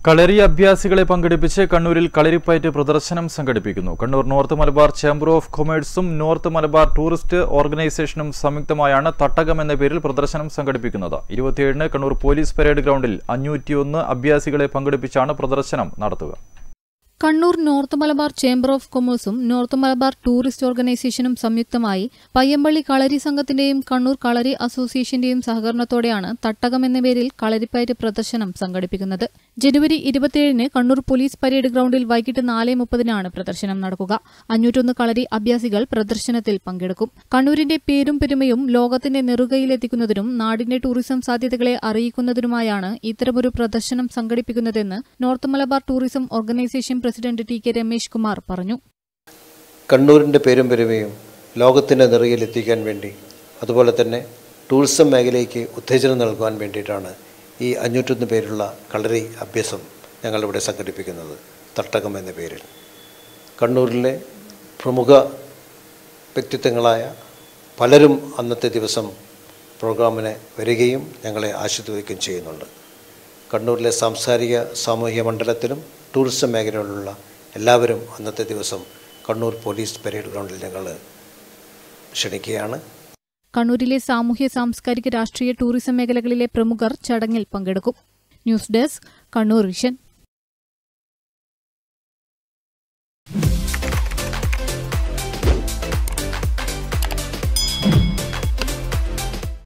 കളരി അഭ്യാസികളെ പങ്കെടുപ്പിച്ച് കണ്ണൂരിൽ കളരിപ്പയറ്റ് പ്രദർശനം സംഘടിപ്പിക്കുന്നു Kannur north Malabar chamber of കൊമേഴ്സും നോർത്ത് മലബാർ ടൂറിസ്റ്റ് ഓർഗനൈസേഷനും സംയുക്തമായാണ് തട്ടകം എന്ന പേരിൽ പ്രദർശനം സംഘടിപ്പിക്കുന്നത് ഇരുപത്തിയേഴിന് കണ്ണൂർ പോലീസ് പരേഡ് ഗ്രൗണ്ടിൽ അഞ്ഞൂറ്റിയൊന്ന് അഭ്യാസികളെ പങ്കെടുപ്പിച്ചാണ് പ്രദർശനം നടത്തുക Kannur north Malabar chamber of കൊമേഴ്സും നോർത്ത് മലബാർ ടൂറിസ്റ്റ് ഓർഗനൈസേഷനും സംയുക്തമായി പയ്യമ്പള്ളി കളരി സംഘത്തിന്റെയും കണ്ണൂർ കളരി അസോസിയേഷന്റെയും സഹകരണത്തോടെയാണ് തട്ടകം എന്ന പേരിൽ കളരിപ്പയറ്റ് പ്രദർശനം സംഘടിപ്പിക്കുന്നത് ജനുവരി ഇരുപത്തിയേഴിന് കണ്ണൂർ പോലീസ് പരേഡ് ഗ്രൗണ്ടിൽ വൈകിട്ട് നാല് മുപ്പതിനാണ് പ്രദർശനം നടക്കുക അഞ്ഞൂറ്റൊന്ന് കളരി അഭ്യാസികൾ പ്രദർശനത്തിൽ പങ്കെടുക്കും കണ്ണൂരിന്റെ പേരും പെരുമയും ലോകത്തിന്റെ നെറുകയിലെത്തിക്കുന്നതിനും നാടിന്റെ ടൂറിസം സാധ്യതകളെ അറിയിക്കുന്നതിനുമായാണ് ഇത്തരമൊരു പ്രദർശനം സംഘടിപ്പിക്കുന്നതെന്ന് north Malabar tourism organisation president T K Ramesh Kumar പറഞ്ഞു കണ്ണൂരിൻ്റെ പേരും പെരുമയും ലോകത്തിൻ്റെ നിറയിലെത്തിക്കാൻ വേണ്ടി അതുപോലെ തന്നെ ടൂറിസം മേഖലയ്ക്ക് ഉത്തേജനം നൽകുവാൻ വേണ്ടിയിട്ടാണ് ഈ അഞ്ഞൂറ്റൊന്ന് പേരുള്ള കളരി അഭ്യാസം ഞങ്ങളിവിടെ സംഘടിപ്പിക്കുന്നത് തട്ടകം എന്ന പേരിൽ കണ്ണൂരിലെ പ്രമുഖ വ്യക്തിത്വങ്ങളായ പലരും അന്നത്തെ ദിവസം പ്രോഗ്രാമിന് വരികയും ഞങ്ങളെ ആശീർവദിക്കുകയും ചെയ്യുന്നുണ്ട് കണ്ണൂരിലെ സാംസ്കാരിക സാമൂഹിക മണ്ഡലത്തിലും ടൂറിസം മേഖലയിലുള്ള എല്ലാവരും അന്നത്തെ ദിവസം കണ്ണൂർ പോലീസ് പരേഡ് ഗ്രൗണ്ടിൽ ഞങ്ങൾ ക്ഷണിക്കുകയാണ് കണ്ണൂരിലെ സാമൂഹ്യ സാംസ്കാരിക രാഷ്ട്രീയ ടൂറിസം മേഖലകളിലെ പ്രമുഖർ ചടങ്ങിൽ പങ്കെടുക്കും ന്യൂസ് ഡെസ്ക് കണ്ണൂർ വിഷൻ